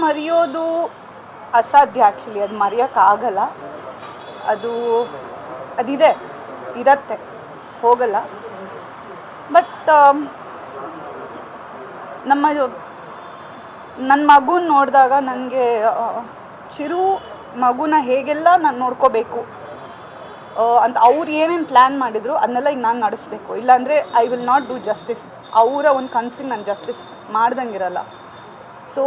ಮರೆಯೋದು ಅಸಾಧ್ಯ ಆ್ಯಕ್ಚುಲಿ ಅದು ಮರೆಯೋಕ್ಕಾಗಲ್ಲ ಅದು ಅದಿದೆ ಇರತ್ತೆ ಹೋಗಲ್ಲ ಬಟ್ ನಮ್ಮ ನನ್ನ ಮಗುನ ನೋಡಿದಾಗ ನನಗೆ ಚಿರು ಮಗುನ ಹೇಗೆಲ್ಲ ನಾನು ನೋಡ್ಕೋಬೇಕು ಆ, ಅಂತ ಅವ್ರು ಏನೇನು ಪ್ಲ್ಯಾನ್ ಮಾಡಿದ್ರು ಅದನ್ನೆಲ್ಲ ಈಗ ನಾನು ನಡೆಸ್ಬೇಕು ಇಲ್ಲಾಂದರೆ I will not do justice ಅವರ ಒಂದು ಕನ್ಸಿಗೆ ನಾನು ಜಸ್ಟಿಸ್ ಮಾಡ್ದಂಗಿರಲ್ಲ ಸೊ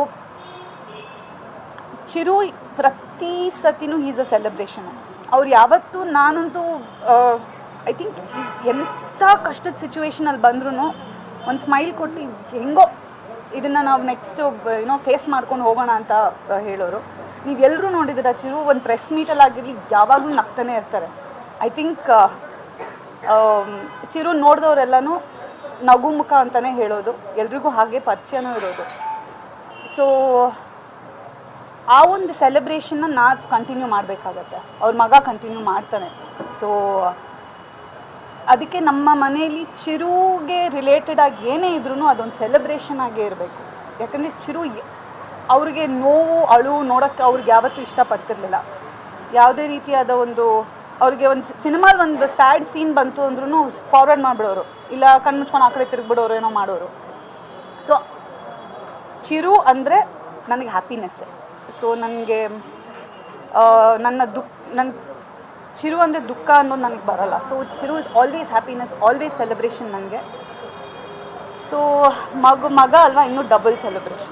ಚಿರು ಪ್ರತಿ ಸತಿನೂ ಈಸ್ ಅ ಸೆಲೆಬ್ರೇಷನ್ ಅವ್ರು ಯಾವತ್ತೂ ನಾನಂತೂ ಐ ಥಿಂಕ್ ಎಂಥ ಕಷ್ಟದ ಸಿಚುವೇಶನಲ್ಲಿ ಬಂದ್ರೂ ಒಂದು ಸ್ಮೈಲ್ ಕೊಟ್ಟು ಹೆಂಗೋ ಇದನ್ನು ನಾವು ನೆಕ್ಸ್ಟ್ ಏನೋ ಫೇಸ್ ಮಾಡ್ಕೊಂಡು ಹೋಗೋಣ ಅಂತ ಆ, ಹೇಳೋರು ನೀವೆಲ್ಲರೂ ನೋಡಿದ್ದೀರ ಚಿರು ಒಂದು ಪ್ರೆಸ್ ಮೀಟಲ್ಲಿ ಆಗಿರಲಿ ಯಾವಾಗಲೂ ನಗ್ತಾನೆ ಇರ್ತಾರೆ ಐ ಥಿಂಕ್ ಚಿರು ನೋಡಿದವರೆಲ್ಲನೂ ನಗು ಮುಖ ಅಂತಲೇ ಹೇಳೋದು ಎಲ್ರಿಗೂ ಹಾಗೆ ಪರಿಚಯನೂ ಇರೋದು ಸೊ ಆ ಒಂದು ಸೆಲೆಬ್ರೇಷನ್ನ ನಾವು ಕಂಟಿನ್ಯೂ ಮಾಡಬೇಕಾಗತ್ತೆ ಅವ್ರ ಮಗ ಕಂಟಿನ್ಯೂ ಮಾಡ್ತಾನೆ ಸೊ ಅದಕ್ಕೆ ನಮ್ಮ ಮನೆಯಲ್ಲಿ ಚಿರುಗೆ ರಿಲೇಟೆಡ್ ಆಗಿ ಏನೇ ಇದ್ರೂ ಅದೊಂದು ಸೆಲೆಬ್ರೇಷನ್ ಆಗೇ ಇರಬೇಕು ಯಾಕಂದರೆ ಚಿರು ಯ- ಅವ್ರಿಗೆ ನೋವು ಅಳು ನೋಡೋಕ್ಕೆ ಅವ್ರಿಗೆ ಯಾವತ್ತೂ ಇಷ್ಟಪಡ್ತಿರ್ಲಿಲ್ಲ ಯಾವುದೇ ರೀತಿಯಾದ ಒಂದು ಅವ್ರಿಗೆ ಒಂದು ಸಿನಿಮಾದ ಒಂದು ಸ್ಯಾಡ್ ಸೀನ್ ಬಂತು ಅಂದ್ರೂ ಫಾರ್ವರ್ಡ್ ಮಾಡಿಬಿಡೋರು ಇಲ್ಲ ಕಣ್ಣು ಮುಚ್ಕೊಂಡು ಆ ಕಡೆ ತಿರುಗ್ಬಿಡೋರು ಏನೋ ಮಾಡೋರು ಸೊ ಚಿರು ಅಂದರೆ ನನಗೆ ಹ್ಯಾಪಿನೆಸ್ಸೇ ಸೊ ನನಗೆ ನನ್ನ ದುಃಖ ನನ್ನ ಚಿರು ಅಂದರೆ ದುಃಖ ಅನ್ನೋದು ನನಗೆ ಬರಲ್ಲ so Chiru is always happiness always celebration ನನಗೆ ಸೊ ಮಗು ಮಗ ಅಲ್ವಾ ಇನ್ನೂ ಡಬಲ್ ಸೆಲೆಬ್ರೇಷನ್